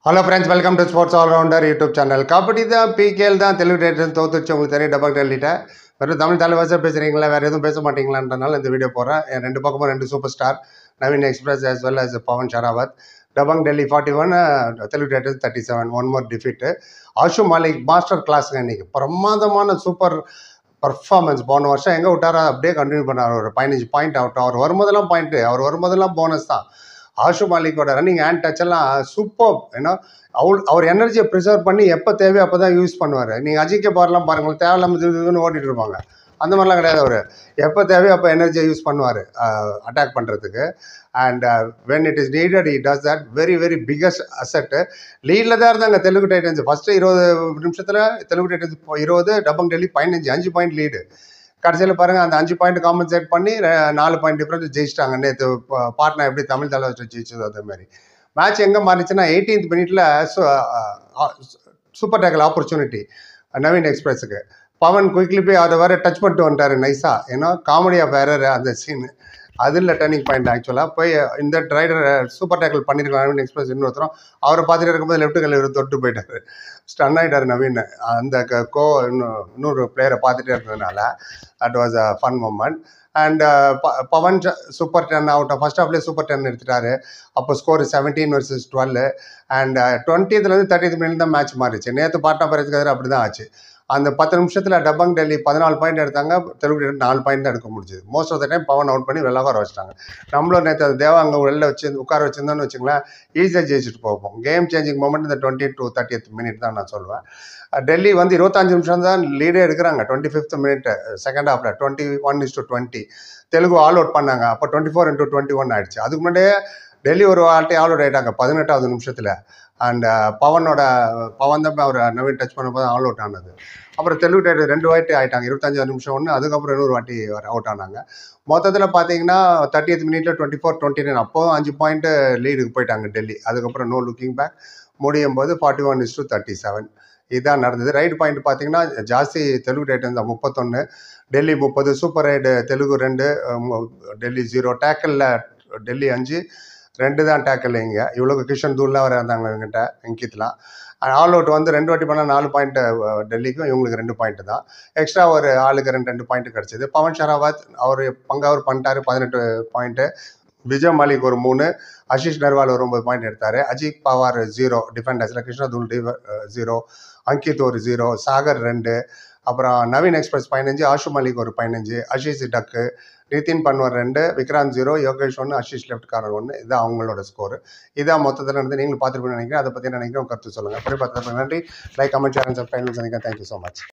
hello friends welcome to sports allrounder YouTube channel kabaddi தான் PKL தான் Telugu Dayton தோத்துச்சு உங்களுக்கு தெரியும் டபக் டெல்லிட்ட வெறும் தமிழ் தலைவாசம் பேசுகிறீங்களா வேறு எதுவும் பேச மாட்டீங்களான்றனால இந்த வீடியோ போடுறேன் என் ரெண்டு பக்கமும் ரெண்டு super star Naveen express as well as Pawan Sehrawat Dabang Delhi forty one Telugu Titans thirty seven one more defeat Ashu Malik master கிளாஸுங்க இன்னைக்கு பிரமாதமான சூப்பர் பர்ஃபார்மன்ஸ் போன வருஷம் எங்கே விட்டாரோ அப்படியே கண்டினியூ பண்ணார் ஒரு பதினஞ்சு பாயிண்ட் அவுட் அவர் வரும்போதெல்லாம் பாயிண்ட்டு அவர் வரும்போதெல்லாம் போனஸ் தான் ஆஷு மாலிக்கோட ரன்னிங் ஹேண்ட் டச் எல்லாம் சூப்பர் ஏன்னா அவர் அவர் எனர்ஜியை ப்ரிசர்வ் பண்ணி எப்போ தேவையோ அப்போ தான் யூஸ் பண்ணுவார் நீங்கள் அஜிக்க பாரெலாம் பாருங்கள் தேவையில்லாம இது இதுன்னு ஓடிட்டு இருப்பாங்க அந்த மாதிரிலாம் கிடையாது அவர் எப்போ தேவையோ அப்போ எனர்ஜியை யூஸ் பண்ணுவார் அட்டாக் பண்ணுறதுக்கு and when it is needed he does that very very biggest asset லீடில் தான் இருந்தாங்க தெலுங்கு டைட்டன்ஸ் ஃபஸ்ட்டு இருபது நிமிஷத்தில் தெலுங்கு டைட்டன்ஸ் இருபது டபங் டெல்லி பதினஞ்சு அஞ்சு பாயிண்ட் லீடு கடைசியில் பாருங்கள் அந்த அஞ்சு பாயிண்ட் காம்பன்சேட் பண்ணி ரெ- நாலு பாயிண்ட் டிஃப்ரெண்ட் ஜெயிச்சிட்டாங்க நேற்று பாட்னா எப்படி தமிழ் தலைவர் ஜெயிச்சது அதே மாதிரி மேட்ச் எங்கே மாறிச்சுன்னா எயிட்டீன்த் மினிட்ல சூப்பர் டேக்கல் ஆப்பர்ச்சுனிட்டி நவீன் எக்ஸ்பிரஸுக்கு பவன் குயிக்லி போய் அதை வேற டச் பண்ணிட்டு வந்துட்டாரு நைஸா ஏன்னா காமெடியாக வேற அந்த சீனு அதில் டர்னிங் பாயிண்ட் ஆக்சுவலாக போய் இந்த ரைடர் சூப்பர் டேக்கல் பண்ணியிருக்கலாம் நவீன் எக்ஸ்பிரஸ் இன்னொருத்தரும் அவரை பார்த்துட்டு இருக்கும்போது லெஃப்ட் கையில் இவர் தொட்டு போயிட்டாரு ஸ்டன் ஆகிட்டார் நவீன் அந்த க- கோ இன்னும் இன்னொரு பிளேயரை பார்த்துட்டே இருந்ததுனால that was a fun moment and Pawan super ten out first ஹாஃப்லேயே சூப்பர் டென் எடுத்துட்டாரு அப்போ score seventeen versus twelve and டுவெண்ட்டியத்துலேருந்து தேர்ட்டித் மினிட் தான் மேட்ச் மாறிச்சு நேற்று பாட்னா பரேஜ்க்கு அப்படி தான் ஆச்சு அந்த பத்து நிமிஷத்தில் டபங் டெல்லி பதினாலு பாயிண்ட் எடுத்தாங்க தெலுங்கு டெல்லி நாலு பாயிண்ட் தான் எடுக்க முடிஞ்சுது most of the time Pawan out பண்ணி வெளில வர வச்சிட்டாங்க நம்மளும் நேற்று அது தேவா அங்கே வெளில வச்சு உட்கார வச்சிருந்தோம்னு வச்சுங்களேன் ஈஸியாக ஜெயிச்சுட்டு போவோம் கேம் சேஞ்சிங் மூமெண்ட் இந்த டுவெண்ட்டி டு தேர்ட்டியத் மினிட் தான் நான் சொல்லுவேன் அஹ் டெல்லி வந்து இருபத்தஞ்சு நிமிஷம் தான் லீடே எடுக்கிறாங்க டுவெண்ட்டி ஃபிஃப்த் மினிட் செகண்ட் ஹாஃபில் twenty one is to twenty Telugu all out பண்ணாங்க அப்போ twenty four into twenty one ஆயிடுச்சு அதுக்கு முன்னாடியே டெல்லி ஒரு ஆல்ட்டே ஆல் அவுட் ஆயிட்டாங்க பதினெட்டாவது நிமிஷத்தில் அண்ட் பவனோட பவன் தான் அவர் நவீன் டச் பண்ணும்போது ஆல் அவுட் ஆனது அப்புறம் தெலுங்கு டைட்டர் ரெண்டு வாட்டி ஆயிட்டாங்க இருபத்தஞ்சாவது நிமிஷம் ஒன்று அதுக்கப்புறம் இன்னொரு வாட்டி அவுட் ஆனாங்க மொத்தத்தில் பார்த்தீங்கன்னா தேர்ட்டியத் மினிட்ல டுவெண்ட்டி ஃபோர் டுவெண்ட்டி நைன் அப்போவும் அஞ்சு பாயிண்ட் லீடுக்கு போயிட்டாங்க டெல்லி அதுக்கப்புறம் நோ லுக்கிங் பேக் முடியும் போது forty one is to thirty seven இதுதான் நடந்தது ரைடு பாயிண்ட் பார்த்தீங்கன்னா ஜாஸ்தி தெலுங்கு டைட்டன்ஸ் தான் முப்பத்தொன்று டெல்லி முப்பது சூப்பர் ரைடு தெலுங்கு ரெண்டு அஹ் டெல்லி ஜீரோ டேக்கலில் டெல்லி அஞ்சு ரெண்டு தான் டேக்கல் இங்கே இவ்வளோ கிஷன் தூர்லாம் வர இருந்தாங்க இவங்ககிட்ட அங்கித்லாம் ஆல் அவுட் வந்து ரெண்டு வாட்டி பண்ணால் நாலு பாயிண்ட் டெல்லிக்கும் இவங்களுக்கு ரெண்டு பாயிண்ட் தான் எக்ஸ்ட்ரா ஒரு ஆளுக்கு ரெண்டு ரெண்டு பாயிண்ட் கிடச்சிது பவன் ஷராவத் அவர் பங்கு அவர் பண்ணிட்டாரு பதினெட்டு பாயிண்ட்டு விஜய் மாலிக் ஒரு மூணு ஆஷிஷ் நர்வால் ஒரு ஒன்பது பாயிண்ட் எடுத்தார் அஜித் பவார் ஜீரோ டிஃபெண்டர்ஸில் கிருஷ்ணா துல் ஜீரோ அங்கித் ஒரு ஜீரோ சாகர் ரெண்டு அப்புறம் நவீன் எக்ஸ்பிரஸ் பதினஞ்சு ஆஷு மாலிக் ஒரு பதினஞ்சு அஷிஷ் டக்கு நிதின் பன்வர் ரெண்டு விக்ராந்த் ஜீரோ யோகேஷ் ஒன்று அஷிஷ் லெஃப்ட் காரர் ஒன்று இதுதான் அவங்களோட ஸ்கோர் இதான் மொத்தத்தில் இருந்து நீங்களும் பார்த்துருப்பீங்கன்னு நினைக்கிறேன் அதை பற்றி நினைக்கிறேன் கருத்து சொல்லுங்கள் அப்படி பார்த்து நன்றி like comment share and subscribe பண்ணிக்க தேங்க்யூ ஸோ மச்